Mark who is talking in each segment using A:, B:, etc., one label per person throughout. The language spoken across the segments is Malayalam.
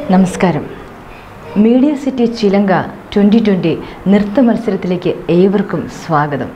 A: നമസ്കാരം media city Chilanka twenty twenty നൃത്ത മത്സരത്തിലേക്ക് ഏവർക്കും സ്വാഗതം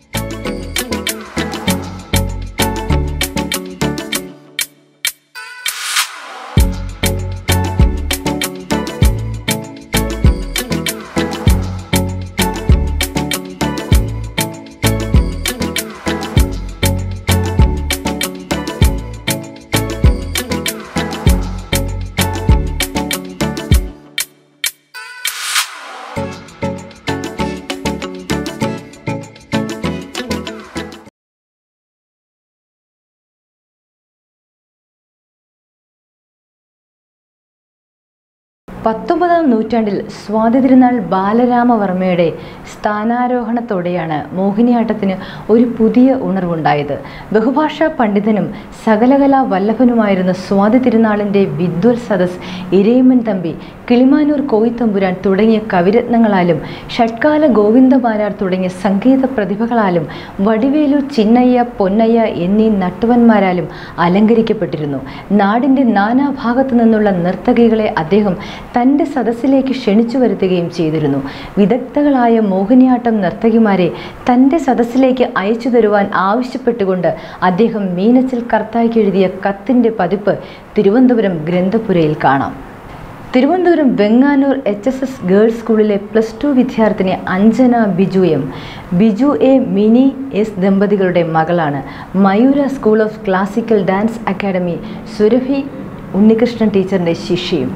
A: പത്തൊമ്പതാം നൂറ്റാണ്ടിൽ സ്വാതി തിരുനാൾ ബാലരാമവർമ്മയുടെ സ്ഥാനാരോഹണത്തോടെയാണ് മോഹിനിയാട്ടത്തിന് ഒരു പുതിയ ഉണർവുണ്ടായത് ബഹുഭാഷാ പണ്ഡിതനും സകലകലാ വല്ലഭനുമായിരുന്ന സ്വാതി തിരുനാളിൻ്റെ വിദ്വൽ സദസ് ഇരയിമ്മൻ തമ്പി കിളിമാനൂർ കോയിത്തമ്പുരാൻ തുടങ്ങിയ കവിരത്നങ്ങളാലും ഷഡ്കാല ഗോവിന്ദമാരാർ തുടങ്ങിയ സംഗീത പ്രതിഭകളാലും വടിവേലു ചിന്നയ്യ പൊന്നയ്യ എന്നീ നട്ടുവന്മാരാലും അലങ്കരിക്കപ്പെട്ടിരുന്നു നാടിൻ്റെ നാനാഭാഗത്തു നിന്നുള്ള നർത്തകികളെ അദ്ദേഹം തൻ്റെ സദസ്സിലേക്ക് ക്ഷണിച്ചു വരുത്തുകയും ചെയ്തിരുന്നു വിദഗ്ധകളായ മോഹിനിയാട്ടം നർത്തകിമാരെ തൻ്റെ സദസ്സിലേക്ക് അയച്ചു തരുവാൻ ആവശ്യപ്പെട്ടുകൊണ്ട് അദ്ദേഹം മീനച്ചിൽ കർത്തായ്ക്ക് എഴുതിയ കത്തിൻ്റെ പതിപ്പ് തിരുവനന്തപുരം ഗ്രന്ഥപുരയിൽ കാണാം Thiruvananthapuram Venganoor H S S girls സ്കൂളിലെ പ്ലസ് ടു വിദ്യാർത്ഥിനി Anjana Biju M Biju A Mini S ദമ്പതികളുടെ മകളാണ് Mayura school of classical dance academy Surabhi Unnikrishnan ടീച്ചറിൻ്റെ ശിഷ്യയും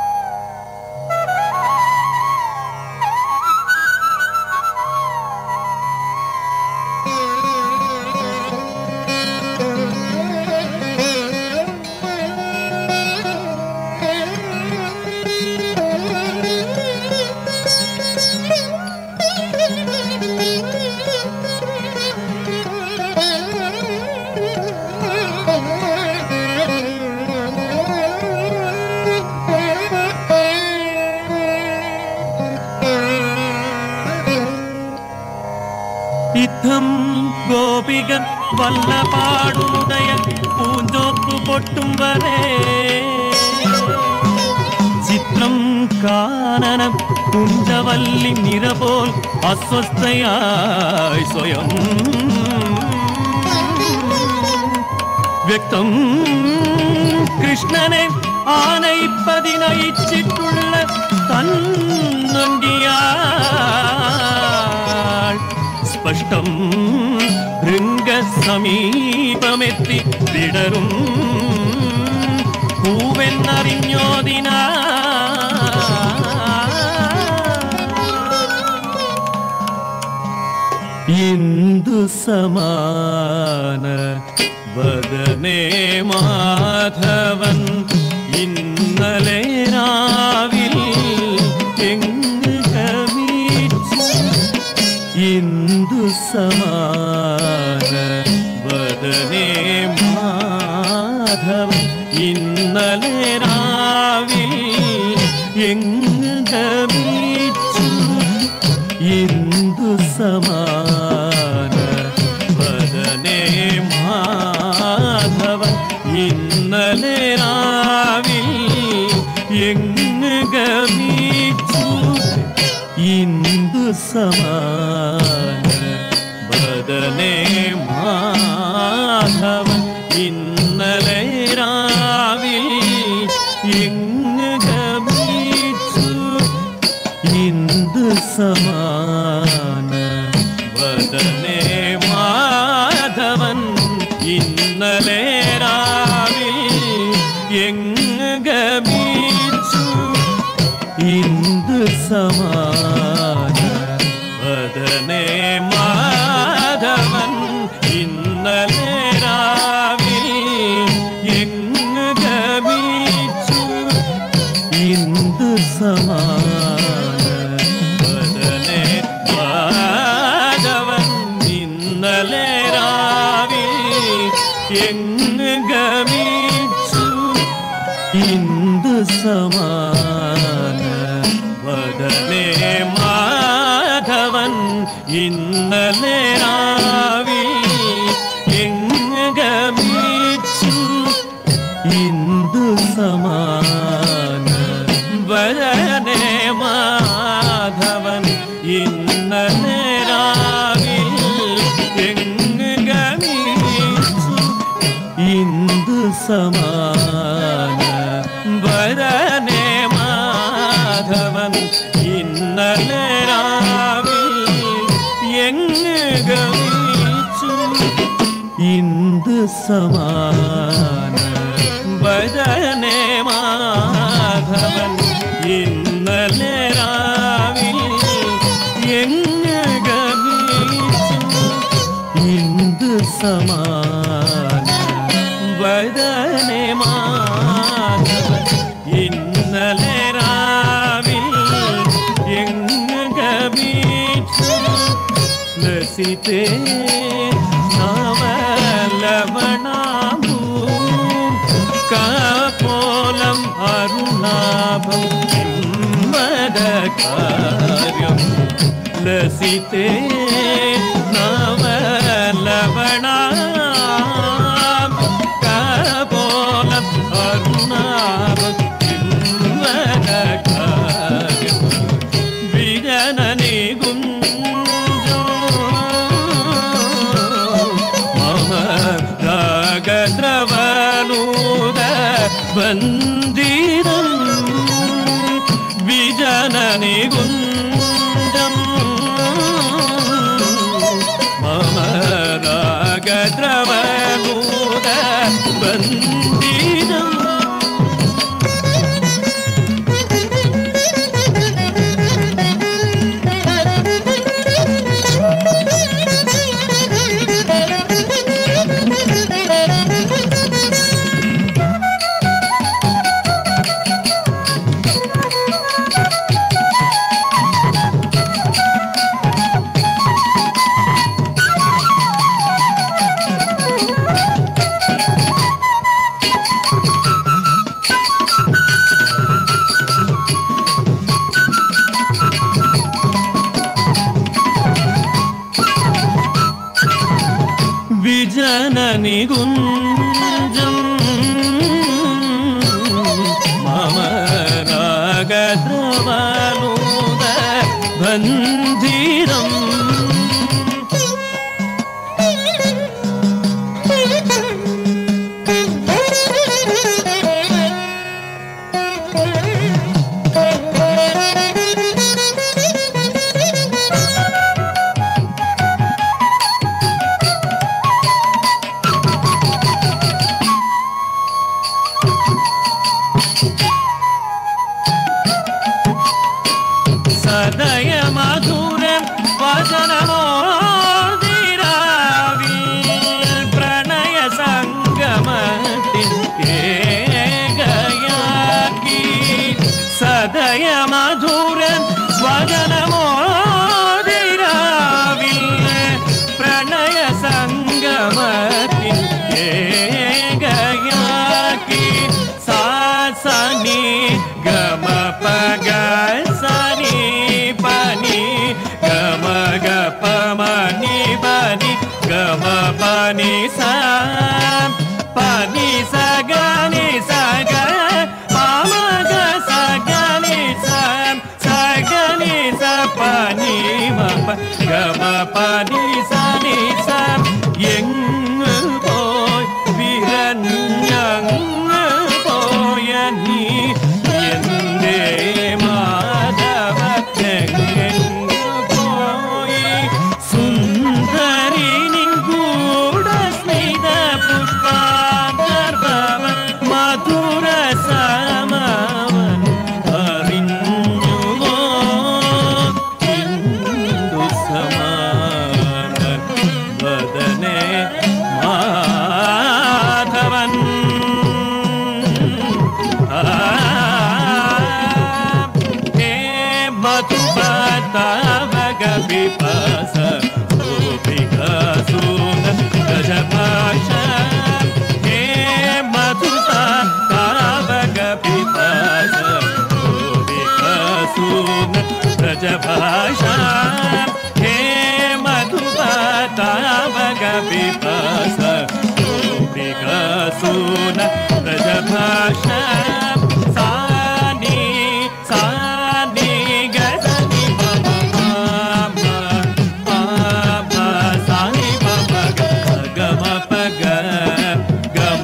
B: യുദ്ധം ഗോപികൻ വല്ല പാടുടയ പൂഞ്ചോത്തു പൊട്ടും വരെ ചിത്രം കാനനം കുഞ്ചവല്ലി നിറപോൽ അസ്വസ്ഥയായി സ്വയം വ്യക്തം കൃഷ്ണനെ ആനയിപ്പതിനയിച്ചിട്ടുള്ള തന്നൊണ്ടിയാൾ സ്പഷ്ടം ഭൃംഗ സമീപമെത്തി വിടരും പൂവെന്നറിഞ്ഞോദിനാ എന്തു സമാന വദനേ മാധവൻ ഇന്നലെ രാവിൽ എങ്ങ് കമീച്ചു എന്തു സമാന വദനേ മാധവൻ ഇന്നലെ രാവിൽ എങ്ങ് കമീച്ചു എന്തു സമാന വദനേ മാധവൻ ഇന്നലെ രാവിൽ എങ്ങ് ഗമിച്ചു ഇന്ദു സമാന വദനേ മാധവൻ ഇന്നലെ രാവിൽ എങ്ങ് ഗമിച്ചു ഇന്ദു സമാന വദനേ മാധവൻ ഇന്നലെ രാവിൽ എങ്ങ് ഗമിച്ചു ഇന്ദു സമാന വദനേ മാധവൻ ഇന്നലെ രാവിൽ എങ്ങ് ഗമിച്ചു ഇന്ദു സമാന വദനേ മാധവൻ ഇന്നലെ രാവിൽ എങ്ങ് ഗമിച്ചു ഇന്ദു സമാന വദനേ മാധവൻ ഇന്നലെ രാവിൽ എങ്ങ് ഗമിച്ചു ഇന്ദു സമാന ഇന്ദു സമാന വരനെ മാധവൻ ഇന്നലെ രാവിൽ എങ്ങ് ഗമിച്ചു ഇന്ദു സമാന വരനെ മാധവൻ ഇന്നലെ രാവിൽ എങ്ങ് ഗമിച്ചു ഇന്ദു സമാന വദനെ മാധവൻ ഇന്നലെ രാവിൽ എങ്ങ് ഗമിച്ചു ലസിതേ നവലവണാമൂ കാപോലം അരുണാഭം മദകാര്യം ലസിതേ നവലവണാം കാപോലം അരുണാഭം മദകാര്യം വിജനനി ഗുഞ്ചോ മമ രാഗദ്രവനൂത ബന്ദിരം വിജനനി ഗുഞ്ചം മമ രാഗദ്രവനൂത ബന്ദിരം വിജനനി ഗുഞ്ചം മമ രാഗദ്രവനൂത ബന്ധിരം സദയ മധുരം വചനമോദിരാവിൽ പ്രണയ സംഗമത്തിൽ ഏകയാക്കി സദയ മധുരം വചനമോദിരാവിൽ പ്രണയ സംഗമത്തിൽ ഏകയാക്കി സാസനി ഗമ പഗ സനി പനി ഗമ ഗ പമനി പനി ഗമ പനി സ പനി സഗനി സഗ പമ ഗ സഗനി സ സഗനി സ പനി മപ ഗമ പനി സനി സ എങ്ങ് പോയി വിരഞ്ഞങ്ങ് പോയ നീ എന്റെ മാധവ എങ്ങെങ്ങ് പോയി സുന്ദരി നിൻകൂട സ്മിത പുഷ്പാന്തർഭവ മധുര സമവൻ അറിഞ്ഞുവോ ഇന്ദു സമാന വദനെ മാധവൻ ഹേ മധുപതാവക വിപാസ ഗോപികാസൂന ഗജഭാഷ ഹേ മധുപതാവക വിപാസ ഗോപികാസൂന ഗജഭാഷ ഹേ మధుపతావగ విపాస వికాసూన ప్రజభాష సాని సాని గసని మమ మామ మామ సాని మమ గమ పగ గమ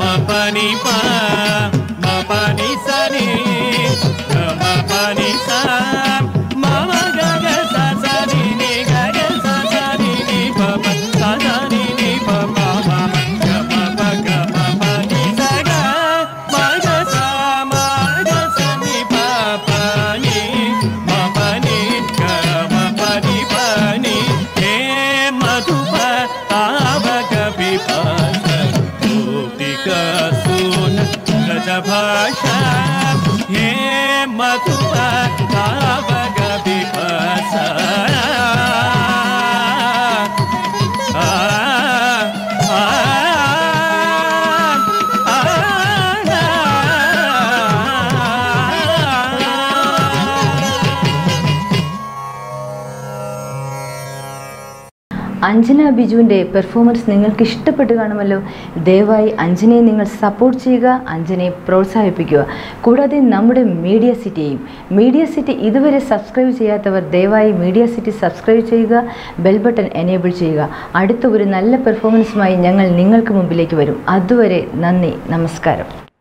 B: व्रजभाषा हे मधुआ तावग विपासा आ, आ, आ,
A: അഞ്ജന ബിജുവിൻ്റെ പെർഫോമൻസ് നിങ്ങൾക്ക് ഇഷ്ടപ്പെട്ട് കാണുമല്ലോ ദയവായി അഞ്ജനയെ നിങ്ങൾ സപ്പോർട്ട് ചെയ്യുക അഞ്ജനയെ പ്രോത്സാഹിപ്പിക്കുക കൂടാതെ നമ്മുടെ മീഡിയ സിറ്റിയെയും മീഡിയ സിറ്റി ഇതുവരെ സബ്സ്ക്രൈബ് ചെയ്യാത്തവർ ദയവായി മീഡിയ സിറ്റി സബ്സ്ക്രൈബ് ചെയ്യുക ബെൽ ബട്ടൺ എനേബിൾ ചെയ്യുക അടുത്ത ഒരു നല്ല പെർഫോമൻസുമായി ഞങ്ങൾ നിങ്ങൾക്ക് മുമ്പിലേക്ക് വരും അതുവരെ നന്ദി നമസ്കാരം